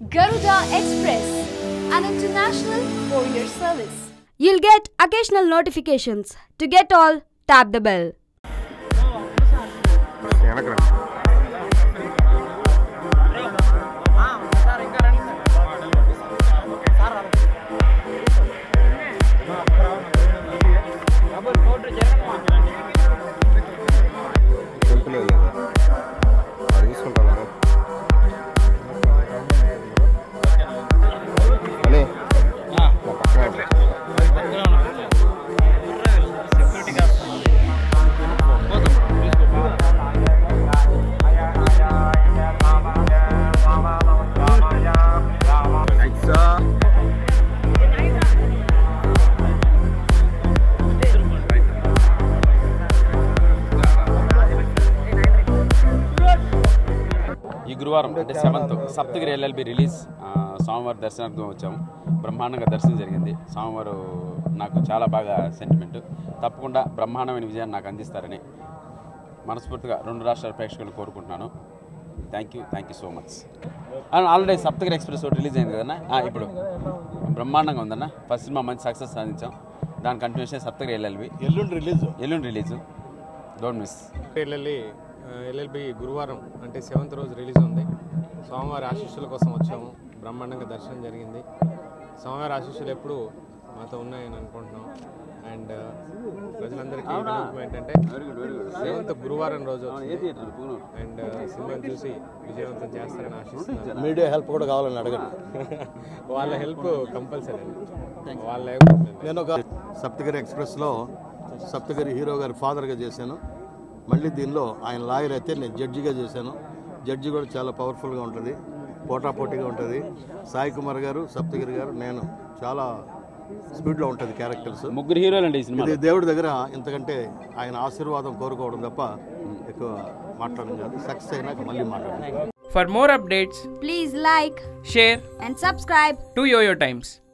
Garuda Express, an international courier service. You'll get occasional notifications. To get all, tap the bell. వెనక్కి రండి. Temple లేదా అది తీసుకుంటాను అని మా పక్కన ఉంటాడు. ఈ గురువారం అంటే సెవెంత్ సప్తగిరి ఎల్ఎల్బి రిలీజ్ ఆ, స్వామివారి దర్శనార్థం వచ్చాము బ్రహ్మాండంగా దర్శనం జరిగింది స్వామివారు నాకు చాలా బాగా సెంటిమెంట్ తప్పకుండా బ్రహ్మాండమైన విజయాన్ని నాకు అందిస్తారని మనస్ఫూర్తిగా రెండు రాష్ట్రాల ప్రేక్షకులు కోరుకుంటున్నాను thank you thank you so much already Saptagiri express ఒకటి రిలీజ్ అయింది కదన్నా ఆ, ఇప్పుడు బ్రహ్మాండంగా ఉందన్న ఫస్ట్ సినిమా మంచి సక్సెస్ సాధించాం దాని కంటిన్యూషన్ సప్తగిరి ఎల్ఎల్బి ఎల్లుండి రిలీజ్ ఎల్లుండి release don't miss LLB LLB గురువారం అంటే సెవెంత్ రోజు రిలీజ్ ఉంది స్వామివారి ఆశీస్సుల కోసం వచ్చాము బ్రహ్మాండంగా దర్శనం జరిగింది స్వామివారి ఆశీస్సులు ఎప్పుడు మాతో ఉన్నాయని అనుకుంటున్నాం అండ్ ప్రజలందరికీ విన్నపం ఏంటంటే సెవెంత్ గురువారం రోజు వచ్చింది. అండ్ సినిమాని చూసి విజయవంతం చేస్తారని ఆశిస్తున్నాను మీడియా హెల్ప్ కూడా కావాలని అడగండి వాళ్ళ హెల్ప్ కంపల్సరీ అండి వాళ్ళ లేకపోతే నేను ఒక సప్తగిరి ఎక్స్ప్రెస్లో సప్తగిరి హీరో గారి ఫాదర్గా చేశాను మళ్ళీ దీనిలో ఆయన లాయర్ అయితే నేను జడ్జిగా చేశాను జడ్జి కూడా చాలా పవర్ఫుల్గా ఉంటుంది పోటాపోటీగా ఉంటుంది సాయి కుమార్ గారు సప్తగిరి గారు నేను చాలా స్పీడ్లో ఉంటుంది క్యారెక్టర్స్ ముగ్గురు హీరోలు అండి ఈ సినిమా ఇది దేవుడి దగ్గర ఇంతకంటే ఆయన ఆశీర్వాదం కోరుకోవడం తప్ప ఎక్కువ మాట్లాడడం కాదు సక్సెస్ అయినాక మళ్ళీ మాట్లాడడం For more updates, Please like share and subscribe. to YoYo Times.